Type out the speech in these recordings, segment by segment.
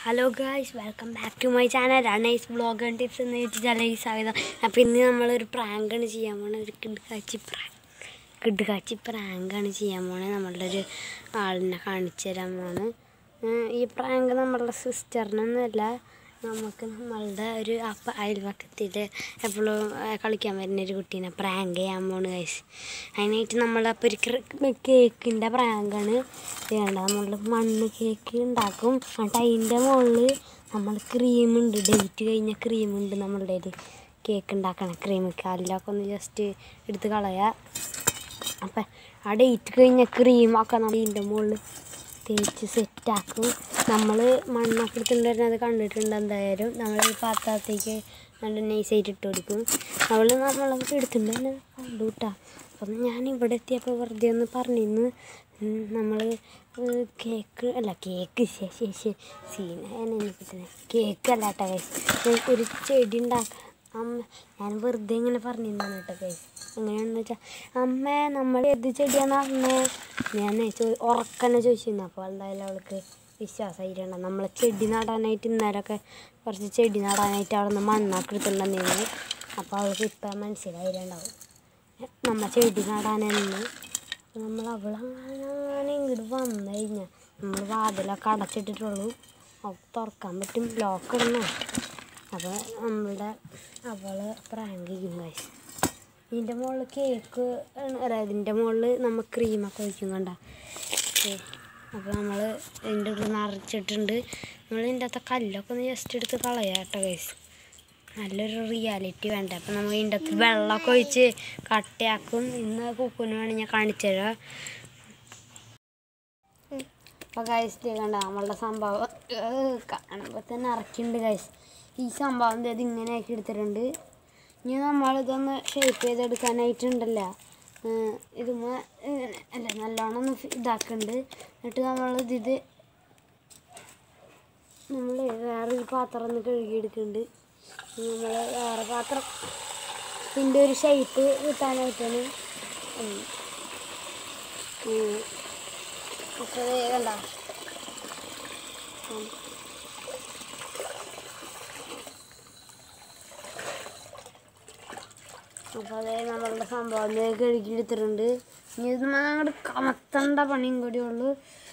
Hello guys welcome back to my channel റണൈസ് blog and tips എന്ന് വെച്ചാൽ സ്വാഗതം അപ്പോൾ ഇന്ന് നമ്മളൊരു പ്രാങ്കാണ് ചെയ്യാൻ പോണത് ഒരു കിടുക്കാച്ചി പ്രാങ്ക് കിടുക്കാച്ചി പ്രാങ്കാണ് ചെയ്യാൻ പോണത് നമ്മളുടെ ഒരു ആളിനെ കാണിച്ചു തരാൻ പോണ് ഏഹ് ഈ പ്രാങ്ക് നമ്മളുടെ സിസ്റ്ററിനൊന്നുമല്ല നമുക്ക് നമ്മളുടെ ഒരു അപ്പ അയൽവക്കത്തിൽ എപ്പോഴും കളിക്കാൻ വരുന്ന ഒരു കുട്ടീനെ പ്രാങ്ക് ചെയ്യാൻ പോണ് ഗൈസ് അതിനായിട്ട് നമ്മളപ്പോൾ ഒരു കേക്കിൻ്റെ പ്രാങ്കാണ് ചെയ്യേണ്ടത് നമ്മൾ മണ്ണ് കേക്ക് ഉണ്ടാക്കും എന്നിട്ട് അതിൻ്റെ മുകളിൽ നമ്മൾ ക്രീമുണ്ട് ഡേറ്റ് കഴിഞ്ഞ ക്രീമുണ്ട് നമ്മളുടെ കയ്യിൽ കേക്ക് ഉണ്ടാക്കണം ക്രീം കല്ലൊക്കെ ഒന്ന് ജസ്റ്റ് എടുത്ത് കളയുക അപ്പം ആ ഡേറ്റ് കഴിഞ്ഞ ക്രീമൊക്കെ നമ്മൾ ഇതിൻ്റെ മുകളിൽ തേച്ച് സെറ്റാക്കും നമ്മൾ മണ്ണൊക്കെ എടുത്തുകൊണ്ട് വരുന്നത് കണ്ടിട്ടുണ്ട് എന്തായാലും നമ്മൾ ഈ പാത്രത്തേക്ക് നല്ല നൈസായിട്ട് ഇട്ട് കൊടുക്കും അവൾ നമ്മളൊക്കെ എടുത്തുകൊണ്ട് തന്നെ കണ്ടു കേട്ടോ അപ്പം ഞാൻ ഇവിടെ എത്തിയപ്പോൾ വെറുതെ ഒന്ന് പറഞ്ഞിരുന്നു നമ്മൾ കേക്ക് അല്ല കേക്ക് ശരി ശരി സീന എനിക്ക് തന്നെ കേക്ക് അല്ല കേട്ടോ guys. ഒരു ചെടി ഉണ്ടാക്കാം അമ്മ ഞാൻ വെറുതെ ഇങ്ങനെ പറഞ്ഞിരുന്നാണ് കേട്ടോ കൈ എങ്ങനെയാണെന്ന് വെച്ചാൽ അമ്മ നമ്മൾ ഏത് ചെടിയാന്ന് പറഞ്ഞേ ഞാൻ ചോ ഉറക്കന്നെ ചോദിച്ചിരുന്നു അപ്പോൾ എന്തായാലും അവൾക്ക് വിശ്വാസമായിട്ടുണ്ട് നമ്മളെ ചെടി നടാനായിട്ട് ഇന്നേരമൊക്കെ കുറച്ച് ചെടി നടാനായിട്ട് അവിടെ നിന്ന് മണ്ണാക്കി എടുത്തിട്ടുണ്ടെന്നിരുന്നു അപ്പോൾ അവൾക്ക് ഇപ്പം മനസ്സിലായിട്ടുണ്ടാവും നമ്മ ചെടി നടാനെന്ന് നമ്മൾ അവളങ്ങനെ ഇങ്ങോട്ട് വന്നു കഴിഞ്ഞാൽ നമ്മൾ വാതിലൊക്കെ അടച്ചിട്ടിട്ടുള്ളൂ അവൾക്ക് തുറക്കാൻ പറ്റും ലോക്ക് ഇടണോ അപ്പോൾ നമ്മളുടെ അവള് പ്രാങ്ക് ചെയ്യും ഗൈസ് ഇതിൻ്റെ മുകളിൽ കേക്ക് അല്ല ഇതിൻ്റെ മുകളിൽ നമ്മൾ ക്രീമൊക്കെ ഒഴിക്കും കണ്ട അപ്പോൾ നമ്മൾ ഇതിൻ്റെ ഉള്ളിൽ നിറച്ചിട്ടുണ്ട് നമ്മൾ ഇതിൻ്റെ അകത്തെ കല്ലൊക്കെ ഒന്ന് ജസ്റ്റ് എടുത്ത് കളയാം കേട്ടോ ഗൈസ് നല്ലൊരു റിയാലിറ്റി വേണ്ട അപ്പം നമ്മൾ ഇതിൻ്റെ അകത്ത് വെള്ളമൊക്കെ ഒഴിച്ച് കട്ടയാക്കും ഇന്ന് കുക്കുന് വേണമെങ്കിൽ ഞാൻ കാണിച്ചു തരാം അപ്പോൾ ഗൈസ് കണ്ട നമ്മളുടെ സംഭവം കാണുമ്പോൾ തന്നെ ഇറക്കിയിട്ടുണ്ട് ഗൈസ് ഈ സംഭവം ഇത് ഇങ്ങനെ ആക്കി എടുത്തിട്ടുണ്ട് ഇനി നമ്മളിതൊന്ന് ഷേപ്പ് ചെയ്തെടുക്കാനായിട്ടുണ്ടല്ലോ ഇതുമ്മ ഇങ്ങനെ അല്ല നല്ലോണം ഒന്ന് ഇതാക്കുന്നുണ്ട് എന്നിട്ട് നമ്മളിത് ഇത് നമ്മൾ വേറൊരു പാത്രം ഒന്ന് കഴുകിയെടുക്കുന്നുണ്ട് നമ്മൾ വേറെ പാത്രം ഇതിൻ്റെ ഒരു ഷേപ്പ് കിട്ടാനായിട്ടാണ് ഉം. ഉം. അപ്പോൾ ദേ കണ്ടോ ഉം. അപ്പോൾ അതേ നമ്മളുടെ സംഭവം ദേ കഴുകിയെടുത്തിട്ടുണ്ട് ഇനി ഇത് അങ്ങോട്ട് കമത്തേണ്ട പണിയും കൂടി ഉള്ളു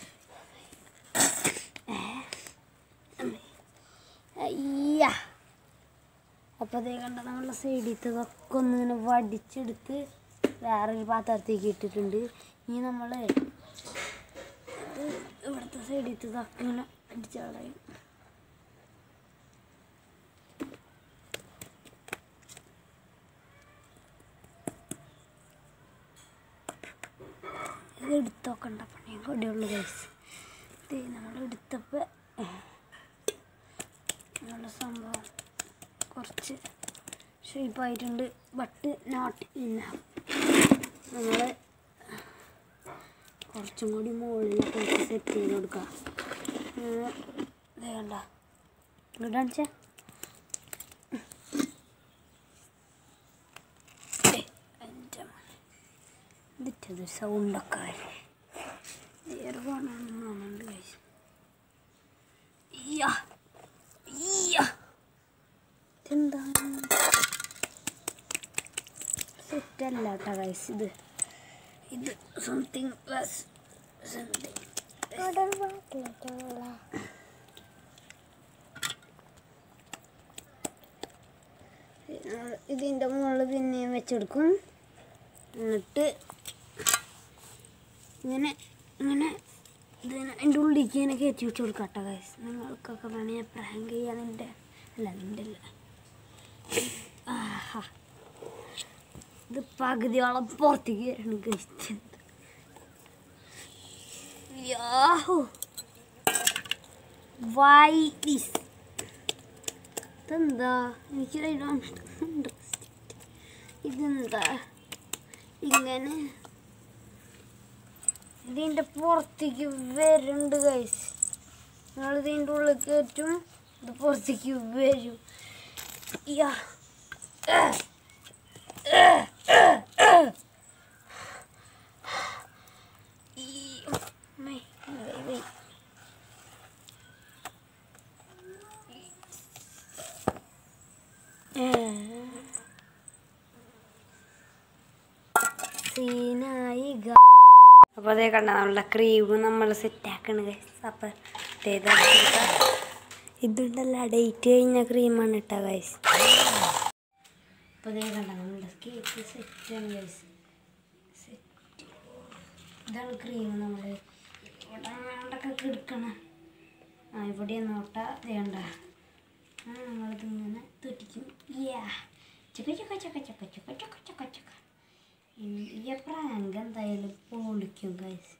അയ്യ അപ്പോൾ അതേ കണ്ട നമ്മളുടെ സൈഡിലത്തതൊക്കെ ഒന്നിങ്ങനെ വടിച്ചെടുത്ത് വേറൊരു പാത്രത്തേക്ക് ഇട്ടിട്ടുണ്ട് ഇനി നമ്മൾ ഇത് ഇവിടുത്തെ സൈഡിലത്തതൊക്കെ ഇങ്ങനെ അടിച്ചു കളയും ഇത് എടുത്തോക്കണ്ട പണിയും കൂടിയുള്ളു ഗൈസ് ഇത് നമ്മൾ എടുത്തപ്പോൾ നല്ല സംഭവം കുറച്ച് ഷേപ്പായിട്ടുണ്ട് ബട്ട് നോട്ട് ഇന്ന നമ്മൾ കുറച്ചും കൂടി മുകളിലൊക്കെ സെറ്റ് ചെയ്ത് കൊടുക്കുക ഇത് കണ്ട ഇടാണിച്ചേ എൻ്റെ മോനെ ഇതിട്ടത് സൗണ്ടൊക്കെ വരെ ഏറുവാണെന്നുണ്ട് കഴിച്ചു ഇയ്യ ഇയ്യ ഇതെന്താണ് സെറ്റല്ല കേട്ടോ ഗൈസ് ഇത് ഇത് സംതിങ് പ്ലസ് സംതിങ് ഇതിൻ്റെ മുകളിൽ പിന്നെയും വെച്ചെടുക്കും എന്നിട്ട് ഇങ്ങനെ ഇങ്ങനെ ഇതിനെ എൻ്റെ ഉള്ളിലേക്ക് ഇങ്ങനെ കയറ്റി വെച്ച് കൊടുക്കട്ടെ ഗൈസ് നിങ്ങൾക്കൊക്കെ വേണമെങ്കിൽ പ്രാങ്ക് ചെയ്യാൻ എൻ്റെ അല്ല നിൻ്റെ അല്ല ആഹാ ഇത് പകുതിയോളം പുറത്തേക്ക് വരണം ഗൈസ് യാഹു വൈ ദിസ് ഇതെന്താ എനിക്ക് ഇൻട്രസ്റ്റ് ഇതെന്താ ഇങ്ങനെ ഇതിൻ്റെ പുറത്തേക്ക് വരുന്നുണ്ട് ഗൈസ് നിങ്ങൾ ഇതിൻ്റെ ഉള്ളിൽ കയറ്റും ഇത് പുറത്തേക്ക് വരും യാ ഈ- മേ- വേ- വേ. സീനായി അപ്പോൾ അതേ കണ്ട നമ്മളുടെ ക്രീം നമ്മൾ സെറ്റാക്കണ് ഗൈസ് അപ്പം ഇതുണ്ടല്ല ഡേറ്റ് കഴിഞ്ഞ ക്രീമാണ് ഇട്ട ഗൈസ് അപ്പോൾ അതേ കണ്ട നമ്മളുടെ കേക്ക് സെറ്റാണ് ഗൈസ് സെറ്റ് ഇതാണ് ക്രീം നമ്മൾ ഇവിടെ വേണ്ടൊക്കെ കിടക്കണ ആ ഇവിടെ നോട്ട വേണ്ട ആ നമ്മളിത് ഇങ്ങനെ തെറ്റിക്കും യാ ചക്ക ചക്ക ചക്ക ചക്ക ചക്ക ചക്ക ചക്ക ചക്ക ഈ പ്രാങ്ക് എന്തായാലും പൊളിക്കും ഗൈസ്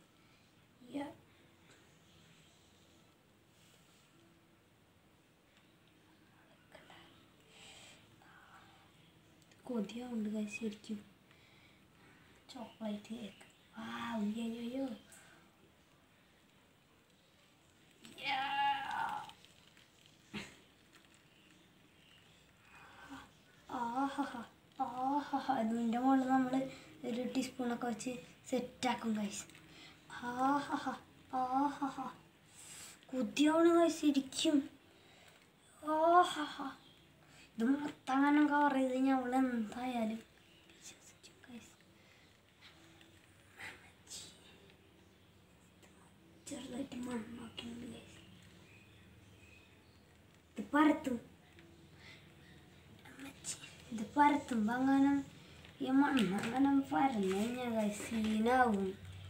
കൊതിയാവുണ്ട് ഗൈസ് ശരിക്കും ചോക്ലേറ്റ് കേക്ക് ആ അയ്യോ ആഹാ ആഹാ ഇതിൻ്റെ മുകളിൽ നമ്മൾ ഒരു ടീസ്പൂണൊക്കെ വെച്ച് സെറ്റാക്കും കൈസ് ആഹാ ആഹാ കുതിയാണ് കൈസ് ശരിക്കും ആഹാ ഇത് മൊത്തം കവർ ചെയ്ത് ഞങ്ങൾ എന്തായാലും വിശ്വസിക്കും guys. ചെറുതായിട്ട് മണ്ണാക്കിയുണ്ട് guys. ഇത് പരത്തും അമ്മച്ചി, ഇത് പരത്തുമ്പോൾ അങ്ങനെ ഈ മണ്ണ് അങ്ങനെ പരന്നു കഴിഞ്ഞാൽ സീനാവും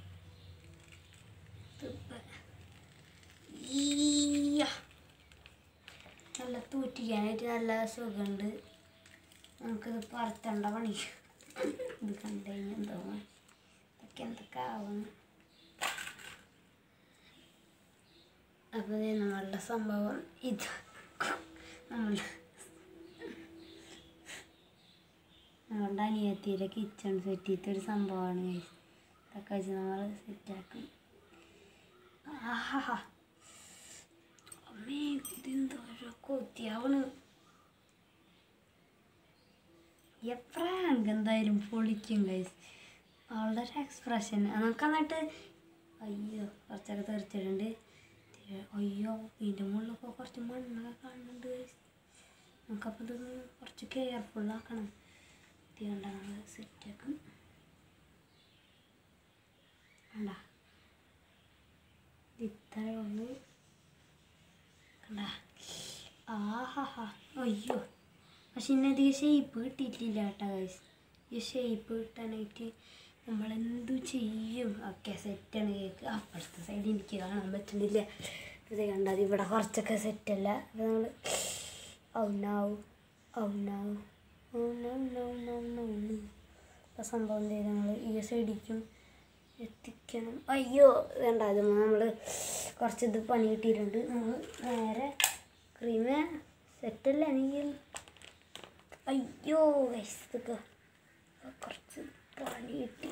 ഇതിപ്പ- ഈയ്യ. നല്ല തൂറ്റിക്കാനായിട്ട് നല്ല സുഖമുണ്ട് നമുക്കിത് പരത്തേണ്ട പണി ഇത് കണ്ടു കഴിഞ്ഞാൽ എന്തോ ഇതൊക്കെ എന്തൊക്കെ ആവുന്നു അപ്പോൾ ദേ നമ്മളുടെ സംഭവം ഇത് നമ്മൾ നമ്മളുടെ അനിയത്തിയുടെ കിച്ചൺ സെറ്റ് ചെയ്തൊരു സംഭവമാണ് guys. ഇതൊക്കെ വെച്ച് നമ്മൾ സെറ്റാക്കും ആഹാ അമ്മേ ഇതെന്തോ കൊത്തിയാവണ് എപ്രാങ്ക് എന്തായാലും പൊളിക്കും ഗൈസ് അവളുടെ ഒരു എക്സ്പ്രഷൻ നമുക്ക് എന്നിട്ട് അയ്യോ കുറച്ചൊക്കെ തെറിച്ചിട്ടുണ്ട് അയ്യോ ഇതിൻ്റെ മുകളിലൊക്കെ കുറച്ച് മണ്ണൊക്കെ കാണുന്നുണ്ട് ഗൈസ് നമുക്കപ്പോൾ ഇതൊന്ന് കുറച്ച് കെയർഫുള്ളാക്കണം ഇത് കണ്ട നമ്മൾ സെറ്റാക്കും കണ്ട ഇത്ര ഉള്ളു കണ്ട ആഹാ അയ്യോ പക്ഷെ ഇന്നധികം ഷേപ്പ് കിട്ടിയിട്ടില്ല കേട്ടോ ഗൈസ് ഈ ഷേപ്പ് കിട്ടാനായിട്ട് നമ്മൾ എന്തു ചെയ്യും ഒക്കെ സെറ്റാണ് കേക്ക് അപ്പുറത്തെ സൈഡ് എനിക്ക് കാണാൻ പറ്റുന്നില്ല ഇത് കണ്ടത് ഇവിടെ കുറച്ചൊക്കെ സെറ്റല്ല അപ്പോൾ നമ്മൾ ഔനാവും ഔനാവും അപ്പോൾ സംഭവം ചെയ്ത് നമ്മൾ ഈ സൈഡിക്കും എത്തിക്കണം അയ്യോ വേണ്ട അത് നമ്മൾ കുറച്ച് ഇത് പണി കിട്ടിയിട്ടുണ്ട് നമ്മൾ നേരെ ക്രീമ് സെറ്റല്ല എനിക്ക് അയ്യോ guys, ഇതൊക്കെ കുറച്ച് പണി കിട്ടി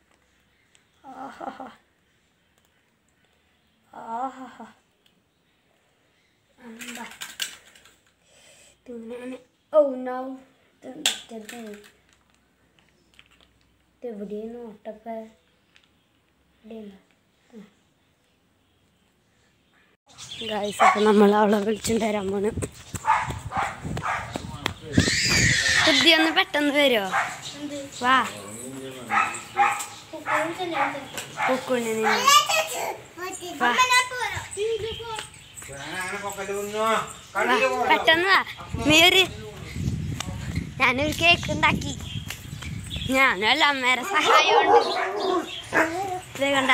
ആഹാ ആഹാ എന്താ പിന്നെ ഓ നോ എവിടെയാണ് ഓട്ടപ്പ ഗായ്സ് അപ്പം നമ്മൾ അവളെ വിളിച്ചിട്ട് തരാൻ പോണ് ബുദ്ധി ഒന്ന് പെട്ടെന്ന് വരുമോ വാ പൂക്കുണ്ണി നിന്ന് വാ വാ, പെട്ടെന്ന് വാ നീ ഒരു ഞാനൊരു കേക്ക് ഉണ്ടാക്കി ഞാനല്ല അമ്മേരെ സഹായം ഉണ്ട് ഇത് കണ്ട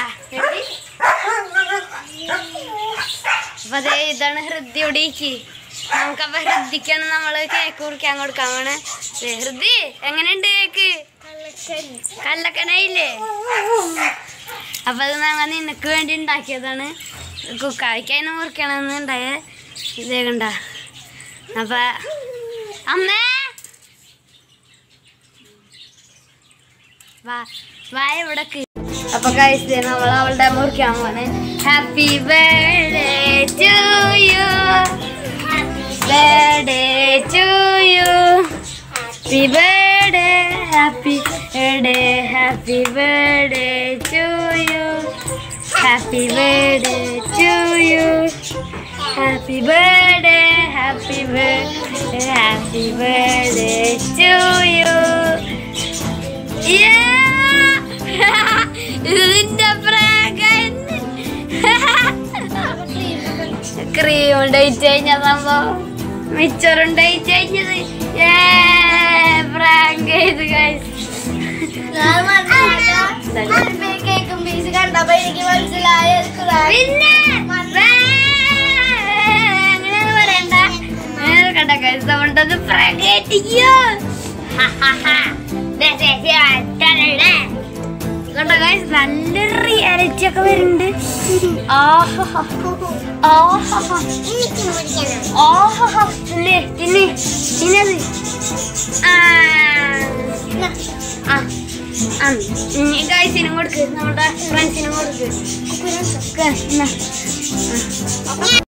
അപ്പൊ അതെ ഇതാണ് ഹൃദ്യയോടേക്ക് നമുക്കപ്പൊ ഹൃദിക്കാണ് നമ്മള് കേക്ക് കുറിക്കാൻ കൊടുക്കാൻ പോണേ ദേ, ഹൃദി എങ്ങനെയുണ്ട് കേക്ക് കല്ലക്കനായില്ലേ അപ്പൊ അത് ഞങ്ങൾ നിനക്ക് വേണ്ടി ഉണ്ടാക്കിയതാണ് കുക്കാവിക്കായി മുറിക്കണമെന്ന് ഉണ്ടായ ഇതേ കണ്ട അപ്പൊ അമ്മേ വാ വാ ഇവിടക്ക് അപ്പൊ കഴിച്ച് നമ്മൾ അവളുടെ മുറിക്കാൻ പോണ് happy birthday to you birthday to you happy birthday happy birthday happy birthday to you happy birthday to you happy birthday happy birthday happy birthday to you Yeah! Cream ഉണ്ടായിട്ട് കഴിഞ്ഞ സംഭവം മിച്ചറുണ്ടായിട്ട് കഴിഞ്ഞത് പ്രാങ്ക് ചെയ്ത് guys. കേക്കും piece കണ്ടപ്പോ എനിക്ക് മനസ്സിലായ പിന്നെ വേ, അങ്ങനെയൊന്നും പറയണ്ട അങ്ങനെ കണ്ട guys, നമ്മളുടേത് prank ആയിട്ടിയ്യോ. ഹ, ഹ, ഹ. ദേ, ദേ, ദേ, അറ്റാണല്ലേ. കണ്ടോ guys, നല്ലൊരു റിയാലിറ്റി ഒക്കെ വരുന്നുണ്ട് ആഹാ ആഹാ ആഹാ തിന്നെ തിന്നെ തിന്നത് ആ ആ ആ ഗൈസിനും കൊടുക്ക് നമ്മുടെ ഫ്രണ്ട്സിനും കൊടുക്ക് എന്നാ. ആ.